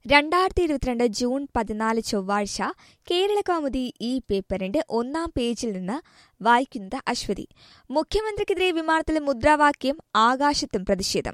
രണ്ടായിരത്തി ഇരുപത്തിരണ്ട് ജൂൺ പതിനാല് ചൊവ്വാഴ്ച കേരള കൗമുദി ഈ പേപ്പറിന്റെ ഒന്നാം പേജിൽ നിന്ന് വായിക്കുന്നത് അശ്വതി മുഖ്യമന്ത്രിക്കെതിരെ വിമാനത്തിലെ മുദ്രാവാക്യം ആകാശത്തും പ്രതിഷേധം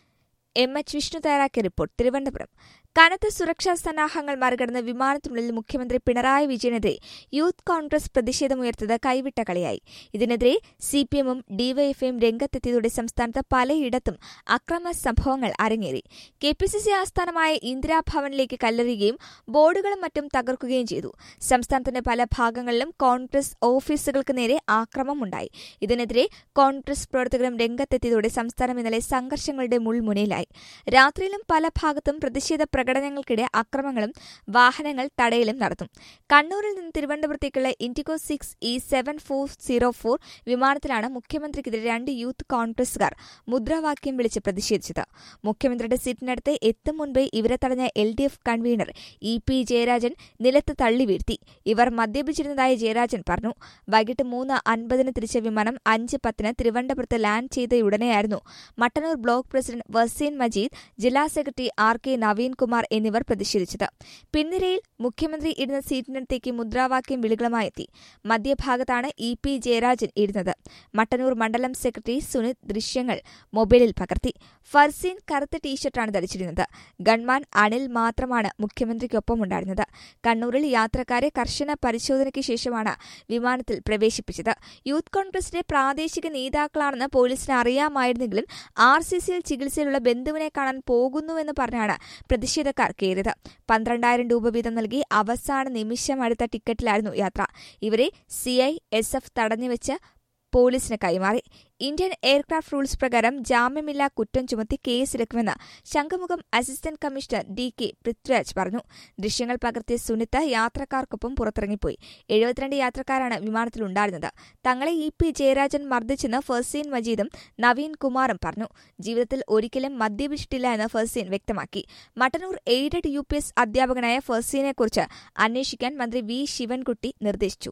എം എച്ച് വിഷ്ണു തയ്യാറാക്കിയ റിപ്പോർട്ട് തിരുവനന്തപുരം കനത്ത സുരക്ഷാ സന്നാഹങ്ങൾ മറികടന്ന് വിമാനത്തിനുള്ളിൽ മുഖ്യമന്ത്രി പിണറായി വിജയനെതിരെ യൂത്ത് കോൺഗ്രസ് പ്രതിഷേധമുയർത്തത് കൈവിട്ട കളിയായി ഇതിനെതിരെ സിപിഎമ്മും ഡിവൈഎഫ്ഐയും രംഗത്തെത്തിയതോടെ സംസ്ഥാനത്ത് പലയിടത്തും അക്രമ സംഭവങ്ങൾ അരങ്ങേറി കെ പി സി സി ആസ്ഥാനമായ ഇന്ദിരാഭവനിലേക്ക് കല്ലെറിയുകയും ബോർഡുകളും മറ്റും തകർക്കുകയും ചെയ്തു സംസ്ഥാനത്തിന്റെ പല ഭാഗങ്ങളിലും കോൺഗ്രസ് ഓഫീസുകൾക്ക് നേരെ ആക്രമമുണ്ടായി ഇതിനെതിരെ കോൺഗ്രസ് പ്രവർത്തകരും രംഗത്തെത്തിയതോടെ സംസ്ഥാനം ഇന്നലെ സംഘർഷങ്ങളുടെ മുൾമുനയിലായി രാത്രിയിലും പല ഭാഗത്തും പ്രതിഷേധ പ്രകടനങ്ങൾക്കിടെ അക്രമങ്ങളും വാഹനങ്ങൾ തടയലും നടത്തും കണ്ണൂരിൽ നിന്ന് തിരുവനന്തപുരത്തേക്കുള്ള IndiGo six E seven four zero four വിമാനത്തിലാണ് മുഖ്യമന്ത്രിക്കെതിരെ രണ്ട് യൂത്ത് കോൺഗ്രസുകാർ മുദ്രാവാക്യം വിളിച്ച് പ്രതിഷേധിച്ചത് മുഖ്യമന്ത്രിയുടെ സീറ്റിനടുത്ത് എത്തും മുൻപേ ഇവരെ തടഞ്ഞ L D F convener E P Jayarajan നിലത്ത് തള്ളി വീഴ്ത്തി ഇവർ മദ്യപിച്ചിരുന്നതായി ജയരാജൻ പറഞ്ഞു വൈകിട്ട് മൂന്ന് അൻപതിന് തിരിച്ച വിമാനം അഞ്ച് പത്തിന് തിരുവനന്തപുരത്ത് ലാൻഡ് ചെയ്തയുടനെയായിരുന്നു മട്ടന്നൂർ ബ്ലോക്ക് പ്രസിഡന്റ് വസീൻ മജീദ് ജില്ലാ സെക്രട്ടറി ആർ കെ നവീൻകുമാർ എന്നിവർ പ്രതിഷേധിച്ചത് പിൻനിരയിൽ മുഖ്യമന്ത്രി ഇരുന്ന സീറ്റിനടുത്തേക്ക് മുദ്രാവാക്യം വിളികളുമായി എത്തി മധ്യഭാഗത്താണ് ഇ പി ജയരാജൻ ഇരുന്നത് മട്ടന്നൂർ മണ്ഡലം സെക്രട്ടറി സുനിത് ദൃശ്യങ്ങൾ മൊബൈലിൽ പകർത്തി ഫർസീൻ കറുത്ത ടീഷർട്ടാണ് ധരിച്ചിരുന്നത് ഗൺമാൻ അനിൽ മാത്രമാണ് മുഖ്യമന്ത്രിക്കൊപ്പം ഉണ്ടായിരുന്നത് കണ്ണൂരിൽ യാത്രക്കാരെ കർശന പരിശോധനയ്ക്ക് ശേഷമാണ് വിമാനത്തിൽ പ്രവേശിപ്പിച്ചത് യൂത്ത് കോൺഗ്രസിന്റെ പ്രാദേശിക നേതാക്കളാണെന്ന് പോലീസിന് അറിയാമായിരുന്നെങ്കിലും ആർ സി സിയിൽ ചികിത്സയിലുള്ള ബന്ധുവിനെ കാണാൻ പോകുന്നുവെന്ന് പറഞ്ഞാണ് പ്രതിഷേധക്കാർ കയറിയത് പന്ത്രണ്ടായിരം രൂപ വീതം നൽകി അവസാന നിമിഷം അടുത്ത ടിക്കറ്റിലായിരുന്നു യാത്ര ഇവരെ സിഐ എസ് എഫ് തടഞ്ഞുവെച്ച് പോലീസിന് കൈമാറി ഇന്ത്യൻ എയർക്രാഫ്റ്റ് റൂൾസ് പ്രകാരം ജാമ്യമില്ലാ കുറ്റം ചുമത്തി കേസെടുക്കുമെന്ന് Shankhumukham assistant commissioner D K Prithviraj പറഞ്ഞു ദൃശ്യങ്ങൾ പകർത്തിയ സുനിത യാത്രക്കാർക്കൊപ്പം പുറത്തിറങ്ങിപ്പോയി എഴുപത്തിരണ്ട് യാത്രക്കാരാണ് വിമാനത്തിലുണ്ടായിരുന്നത് തങ്ങളെ ഇ പി ജയരാജൻ മർദ്ദിച്ചെന്ന് ഫർസീൻ മജീദും നവീൻ കുമാറും പറഞ്ഞു ജീവിതത്തിൽ ഒരിക്കലും മദ്യപിച്ചിട്ടില്ല എന്ന് ഫർസീൻ വ്യക്തമാക്കി Mattannur aided U P S അധ്യാപകനായ ഫർസീനെക്കുറിച്ച് അന്വേഷിക്കാൻ മന്ത്രി വി ശിവൻകുട്ടി നിർദ്ദേശിച്ചു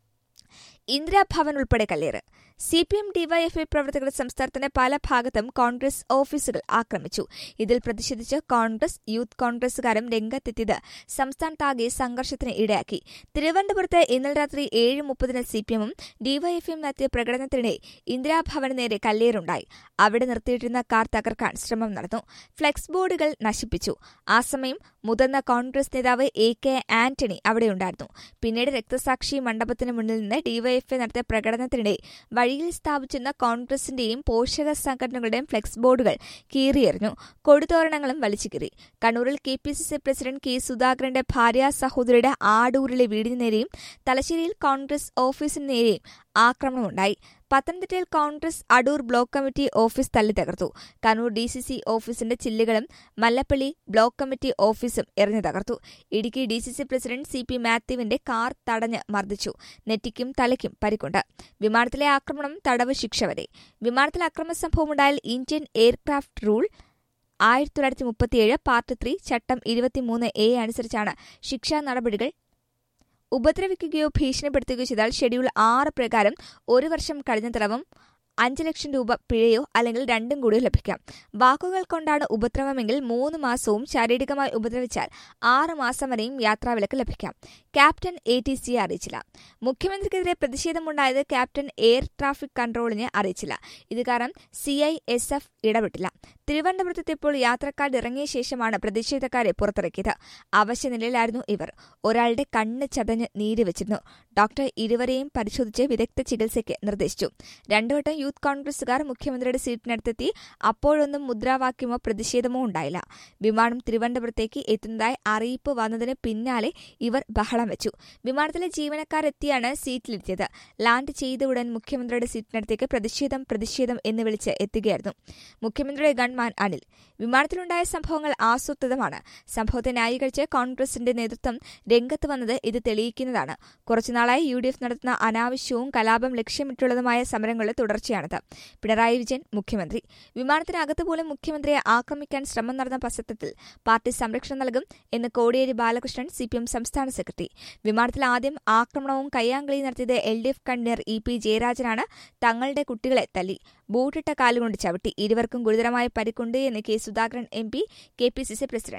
ഇന്ദിരാഭവൻ ഉൾപ്പെടെ കല്ലേറ് സി പി എം ഡിവൈഎഫ്ഐ പ്രവർത്തകർ സംസ്ഥാനത്തിന്റെ പല ഭാഗത്തും കോൺഗ്രസ് ഓഫീസുകൾ ആക്രമിച്ചു ഇതിൽ പ്രതിഷേധിച്ച് കോൺഗ്രസ് യൂത്ത് കോൺഗ്രസുകാരും രംഗത്തെത്തിയത് സംസ്ഥാനത്താകെ സംഘർഷത്തിന് ഇടയാക്കി തിരുവനന്തപുരത്ത് ഇന്നലെ രാത്രി ഏഴ് മുപ്പതിന് സി പി എമ്മും ഡിവൈഎഫ്ഐയും നടത്തിയ പ്രകടനത്തിനിടെ ഇന്ദിരാഭവന് നേരെ കല്ലേറുണ്ടായി അവിടെ നിർത്തിയിട്ടിരുന്ന കാർ തകർക്കാൻ ശ്രമം നടന്നു ഫ്ലെക്സ് ബോർഡുകൾ നശിപ്പിച്ചു ആ സമയം മുതിർന്ന കോൺഗ്രസ് നേതാവ് എ കെ ആന്റണി അവിടെയുണ്ടായിരുന്നു പിന്നീട് രക്തസാക്ഷി മണ്ഡപത്തിന് മുന്നിൽ നിന്ന് ഡിവൈഎഫ്ഐ നടത്തിയ പ്രകടനത്തിനിടെ വഴിയിൽ സ്ഥാപിച്ചിരുന്ന കോൺഗ്രസിന്റെയും പോഷക സംഘടനകളുടെയും ഫ്ലെക്സ് ബോർഡുകൾ കീറിയെറിഞ്ഞു കൊടിതോരണങ്ങളും വലിച്ചുകീറി കണ്ണൂരിൽ K P C C president K സുധാകരന്റെ ഭാര്യ സഹോദരിയുടെ ആടൂരിലെ വീടിന് നേരെയും തലശ്ശേരിയിൽ കോൺഗ്രസ് ഓഫീസിന് നേരെയും ആക്രമണമുണ്ടായി പത്തനംതിട്ടയിൽ Congress Adoor block committee office തല്ലി തകർത്തു കണ്ണൂർ ഡി സി സി ഓഫീസിന്റെ ചില്ലുകളും മല്ലപ്പള്ളി ബ്ലോക്ക് കമ്മിറ്റി ഓഫീസും എറിഞ്ഞു തകർത്തു Idukki D C C president C P മാത്യുവിന്റെ കാർ തടഞ്ഞ് മർദ്ദിച്ചു നെറ്റിക്കും തലയ്ക്കും പരിക്കുണ്ട് വിമാനത്തിലെ ആക്രമണം തടവ് ശിക്ഷ വരെ വിമാനത്തിൽ അക്രമ സംഭവമുണ്ടായാൽ ഇന്ത്യൻ എയർക്രാഫ്റ്റ് റൂൾ ആയിരത്തി തൊള്ളായിരത്തി മുപ്പത്തിയേഴ് പാർട്ട് ത്രീ ചട്ടം ഇരുപത്തിമൂന്ന് എ അനുസരിച്ചാണ് ശിക്ഷാ നടപടികൾ ഉപദ്രവിക്കുകയോ ഭീഷണിപ്പെടുത്തുകയോ ചെയ്താൽ ഷെഡ്യൂൾ ആറ് പ്രകാരം ഒരു വർഷം കഴിഞ്ഞ തടവും അഞ്ച് ലക്ഷം രൂപ പിഴയോ അല്ലെങ്കിൽ രണ്ടും കൂടിയോ ലഭിക്കാം വാക്കുകൾ കൊണ്ടാണ് ഉപദ്രവമെങ്കിൽ മൂന്ന് മാസവും ശാരീരികമായി ഉപദ്രവിച്ചാൽ ആറ് മാസം വരെയും യാത്രാവിലക്ക് ലഭിക്കാം ക്യാപ്റ്റൻ എ ടി സിയെ അറിയിച്ചില്ല മുഖ്യമന്ത്രിക്കെതിരെ പ്രതിഷേധമുണ്ടായത് ക്യാപ്റ്റൻ എയർ ട്രാഫിക് കൺട്രോളിനെ അറിയിച്ചില്ല ഇത് കാരണം സി ഐ എസ് എഫ് ഇടപെട്ടില്ല തിരുവനന്തപുരത്തെത്തിയപ്പോൾ യാത്രക്കാർ ഇറങ്ങിയ ശേഷമാണ് പ്രതിഷേധക്കാരെ പുറത്തിറക്കിയത് അവശ്യനിലയിലായിരുന്നു ഇവർ ഒരാളുടെ കണ്ണ് ചതഞ്ഞ് നീര് വെച്ചിരുന്നു ഡോക്ടർ ഇരുവരെയും പരിശോധിച്ച് വിദഗ്ധ ചികിത്സയ്ക്ക് നിർദ്ദേശിച്ചു രണ്ടുവട്ടം യൂത്ത് കോൺഗ്രസുകാർ മുഖ്യമന്ത്രിയുടെ സീറ്റിനടുത്തെത്തി അപ്പോഴൊന്നും മുദ്രാവാക്യമോ പ്രതിഷേധമോ ഉണ്ടായില്ല വിമാനം തിരുവനന്തപുരത്തേക്ക് എത്തുന്നതായി അറിയിപ്പ് വന്നതിന് പിന്നാലെ ഇവർ ബഹളം വെച്ചു വിമാനത്തിലെ ജീവനക്കാരെത്തിയാണ് സീറ്റിലെത്തിയത് ലാൻഡ് ചെയ്ത ഉടൻ മുഖ്യമന്ത്രിയുടെ സീറ്റിനടുത്തേക്ക് പ്രതിഷേധം പ്രതിഷേധം എന്ന് വിളിച്ച് എത്തുകയായിരുന്നു മുഖ്യമന്ത്രിയുടെ ഗൺമാൻ അനിൽ വിമാനത്തിലുണ്ടായ സംഭവങ്ങൾ ആസൂത്രിതമാണ് സംഭവത്തെ ന്യായീകരിച്ച് കോൺഗ്രസിന്റെ നേതൃത്വം രംഗത്ത് വന്നത് ഇത് തെളിയിക്കുന്നതാണ് കുറച്ചുനാളായി യു ഡി എഫ് നടത്തുന്ന അനാവശ്യവും കലാപം ലക്ഷ്യമിട്ടുള്ളതുമായ സമരങ്ങളുടെ തുടർച്ചയാണിത് പിണറായി വിജയൻ മുഖ്യമന്ത്രി വിമാനത്തിനകത്ത് പോലും മുഖ്യമന്ത്രിയെ ആക്രമിക്കാൻ ശ്രമം നടന്ന പശ്ചാത്തലത്തിൽ പാർട്ടി സംരക്ഷണം നൽകും എന്ന് കോടിയേരി ബാലകൃഷ്ണൻ സിപിഎം സംസ്ഥാന സെക്രട്ടറി വിമാനത്തിൽ ആദ്യം ആക്രമണവും കയ്യാങ്കളിയും നടത്തിയത് L D F convener E P ജയരാജനാണ് തങ്ങളുടെ കുട്ടികളെ തല്ലി ബൂട്ടിട്ട കാലുകൊണ്ട് ചവിട്ടി ഇരുവർക്കും ഗുരുതരമായ പരിക്കുണ്ട് എന്ന് K Sudhakaran M P K P C C president